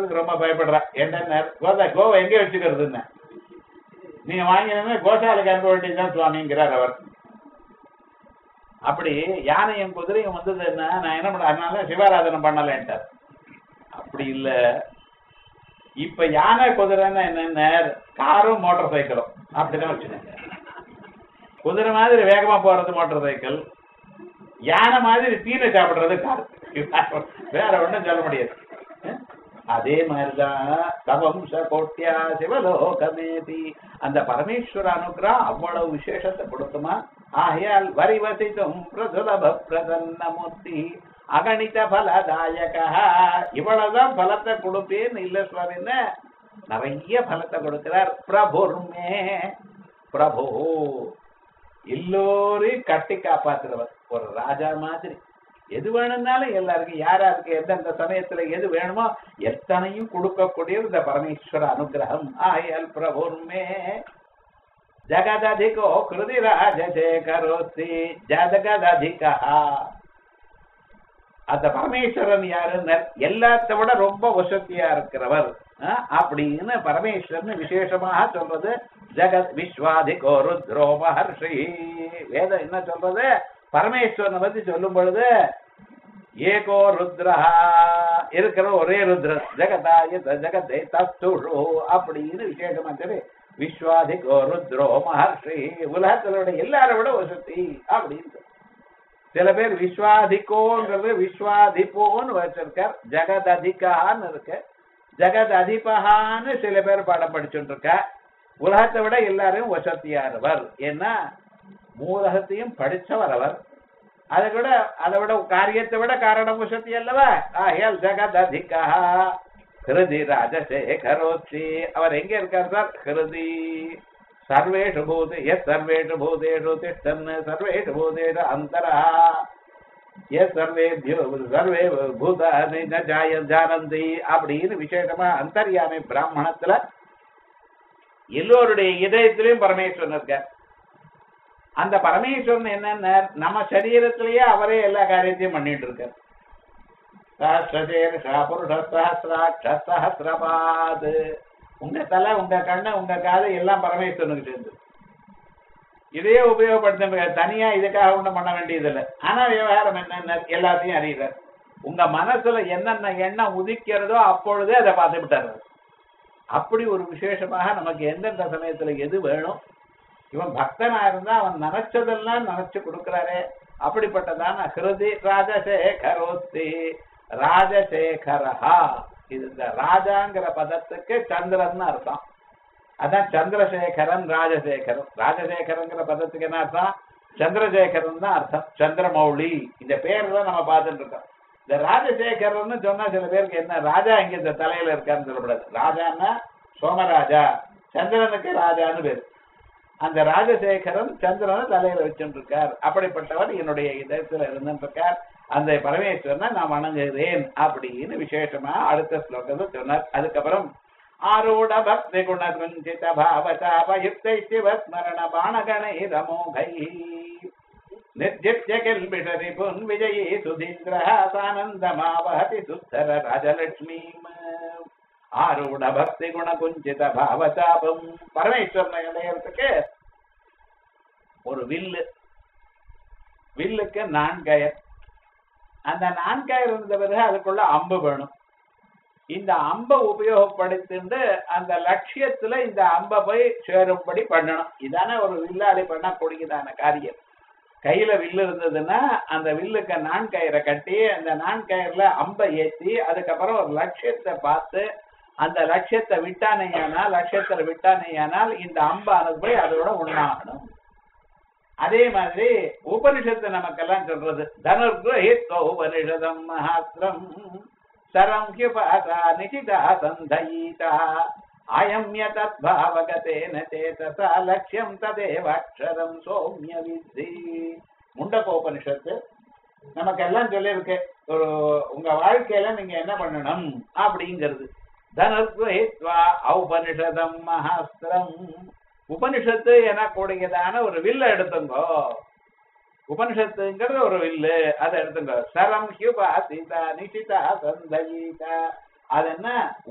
அதுக்கு ரொம்ப பயப்படுறா என்ன கோதா கோவை எங்க வச்சுக்கிறதுன்னு நீங்க வாங்கினமே கோசாலைக்கு அனுப்ப வேண்டியதுதான் சுவாமிங்கிறார் அவர் அப்படி யானையும் குதிரையும் வந்தது என்ன நான் என்ன பண்ண அதனால சிவாராதனம் பண்ணலன்ட்டார் அப்படி இல்ல இப்ப யானை குதிரைன்னா என்னென்ன காரும் மோட்டார் சைக்கிளும் அப்படிதான் வச்சுக்கோங்க குதிரை மாதிரி வேகமா போறது மோட்டார் சைக்கிள் யானை மாதிரி தீனை சாப்பிடுறது கார் வேற ஒண்ணும் சொல்ல முடியாது அஹ்? அதே மாதிரிதான் தவம்ச கோட்டியா சிவலோகமேதி அந்த பரமேஸ்வர அனுகிரகம் அவ்வளவு விசேஷத்தை கொடுக்குமா ஆகையால் வரிவசித்தும் பிரசுலப பிரசன்ன மூர்த்தி அகணித பலதாயக இவ்வளவுதான் பலத்தை கொடுப்பேன்னு இல்ல சுவாமின்னு நிறைய பலத்தை கொடுக்கிறார் பிரபுர்மே பிரபு எல்லோரையும் கட்டி காப்பாத்துறவர் ஒரு ராஜா மாதிரி எது வேணும்னாலும் எல்லாருக்கும் யாராருக்கு எந்தெந்த சமயத்துல எது வேணுமோ எத்தனையும் கொடுக்கக்கூடிய இந்த பரமேஸ்வர அனுகிரகம் ஆயல் பிரபுர்மே ஜகததிகோ கிருதி ராஜசேகரோசி ஜகததிகா அந்த பரமேஸ்வரன் யாருன்னு எல்லாத்த விட ரொம்ப வசதியா இருக்கிறவர் அஹ், அப்படின்னு பரமேஸ்வரன் விசேஷமாக சொல்றது ஜெகத் விஸ்வாதிகோ ருத்ரோ மகர்ஷி வேதம் என்ன சொல்றது பரமேஸ்வரனை பத்தி சொல்லும் பொழுது ஏகோ ருத்ரா இருக்கிற ஒரே ருத்ரன் ஜெகதாய ஜெகதே தத்துஷு அப்படின்னு விசேஷமா சொல்லி விஸ்வாதிகோ ருத்ரோ மகர்ஷி உலகத்துல விட எல்லாரை விட வசதி அப்படின்னு சொல்லு. சில பேர் விஸ்வாதிகோங்கிறது விஸ்வாதிபோன்னு வச்சிருக்கார் ஜெகத் அதிகான்னு இருக்கு ஜெகத் அதிபகான்னு சில பேர் பாடம் படிச்சுட்டு இருக்கா உலகத்தை விட எல்லாரையும் வசதியானவர் ஏன்னா மூலகத்தையும் படிச்சவர் அவர் அதை விட அதை விட காரியத்தை விட காரணம் வசதி அல்லவா ஆகையால் ஜெகத் அதிகா ஹிருதி ராஜசேகரோச்சி அவர் எங்க இருக்கார் சார் ஹிருதி சர்வேஷு பூதே எஸ் சர்வேஷு பூதேஷு திஷ்டன் சர்வேஷு பூதேஷு அந்தரா எஸ் சர்வேபியோ சர்வே பூதானி ந ஜாய ஜானந்தி அப்படின்னு விசேஷமா அந்தர்யாமி பிராமணத்துல எல்லோருடைய இதயத்திலையும் பரமேஸ்வரன் இருக்கார் அந்த பரமேஸ்வரன் என்னன்னா நம்ம சரீரத்திலேயே அவரே எல்லா காரியத்தையும் பண்ணிட்டு இருக்கார் சஹஸ்ரசேர்ஷா புருஷ சஹசிராட்ச சஹசிரபாத் உங்க தலை உங்க கண்ணு உங்க காது எல்லாம் பரமேஸ்வரனுக்கு சேர்ந்து இதையே உபயோகப்படுத்த தனியா இதுக்காக ஒண்ணும் பண்ண வேண்டியதில்லை ஆனா விவகாரம் என்னென்ன எல்லாத்தையும் அறிகிறார் உங்க மனசுல என்னென்ன எண்ணம் உதிக்கிறதோ அப்பொழுதே அதை பார்த்து விட்டாரு அப்படி ஒரு விசேஷமாக நமக்கு எந்தெந்த சமயத்துல எது வேணும் இவன் பக்தனா இருந்தா அவன் நினைச்சதெல்லாம் நினைச்சு கொடுக்கிறாரே அப்படிப்பட்டதான ஹிருதி ராஜசேகரோஸ்தி ராஜசேகரஹா இது இந்த ராஜாங்கிற பதத்துக்கு சந்திரன் அர்த்தம் அதான் சந்திரசேகரன் ராஜசேகரன் ராஜசேகரங்கிற பதத்துக்கு என்ன அர்த்தம் சந்திரசேகரன் தான் அர்த்தம் சந்திரமௌலி இந்த பேர் தான் நம்ம பார்த்துட்டு இருக்கோம் இந்த ராஜசேகரன் சொன்னா சில பேருக்கு என்ன ராஜா இங்க இந்த தலையில இருக்கான்னு சொல்லக்கூடாது ராஜான்னா சோமராஜா சந்திரனுக்கு ராஜான்னு பேரு அந்த ராஜசேகரன் சந்திரனை தலையில வச்சுட்டு இருக்கார் அப்படிப்பட்டவர் என்னுடைய இதயத்துல இருந்துட்டு இருக்கார் அந்த பரமேஸ்வரனை நான் வணங்குகிறேன் அப்படின்னு விசேஷமா அடுத்த ஸ்லோகத்தை சொன்னார் அதுக்கப்புறம் ஆரூட பக்தி குண குஞ்சித பாவசாபயுக்தை சிவஸ்மரண பாணகணை ரமோகை నిర్జిత్య కిల్బిషరి పున్ విజయీ సుధీంద్ర సానందమావహతి సుత్తర రాజలక్ష్మీం ஆரூட பக்தி குண குஞ்சித பாவசாபம் பரமேஸ்வரனை அடையறதுக்கு ஒரு வில்லு வில்லுக்கு நான்கயர் அந்த நான்கயர் இருந்த பிறகு அதுக்குள்ள அம்பு வேணும் இந்த அம்பை உபயோகப்படுத்திட்டு அந்த லட்சியத்துல இந்த அம்பை போய் சேரும்படி பண்ணணும் இதானே ஒரு வில்லாளி பண்ணக்கூடியதான காரியம் கையில வில்லு இருந்ததுன்னா அந்த வில்லுக்கு நான் கயிறை கட்டி அந்த நான் கயிறுல அம்பை ஏத்தி அதுக்கப்புறம் ஒரு லட்சியத்தை பார்த்து அந்த லட்சியத்தை விட்டானேயானால் லட்சியத்துல விட்டானேயானால் இந்த அம்பானது போய் அதோட உண்ணாகணும் அதே மாதிரி உபனிஷத்து நமக்கெல்லாம் சொல்றது தனுர்கிரஹித்வ உபனிஷதம் மகாத்திரம் சரம் ஹிபாசா நிஷிதா சந்தயீதா அயம்ய தத்பாவகதேன சேதசா லட்சியம் ததேவாட்சரம் சோம்ய வித்தி முண்டகோபனிஷத்து நமக்கெல்லாம் சொல்லியிருக்கு ஒரு உங்க வாழ்க்கையில நீங்க என்ன பண்ணணும் அப்படிங்கிறது தனுர்கிரஹித்வா ஔபனிஷதம் மகாஸ்திரம் உபனிஷத்து எனக்கூடியதான ஒரு வில்ல எடுத்துங்கோ உபனிஷத்துங்கிறது ஒரு வில்லு அதை எடுத்துங்க சரம் ஹியுபா சீதா நிஷிதா சந்தயீதா அது என்ன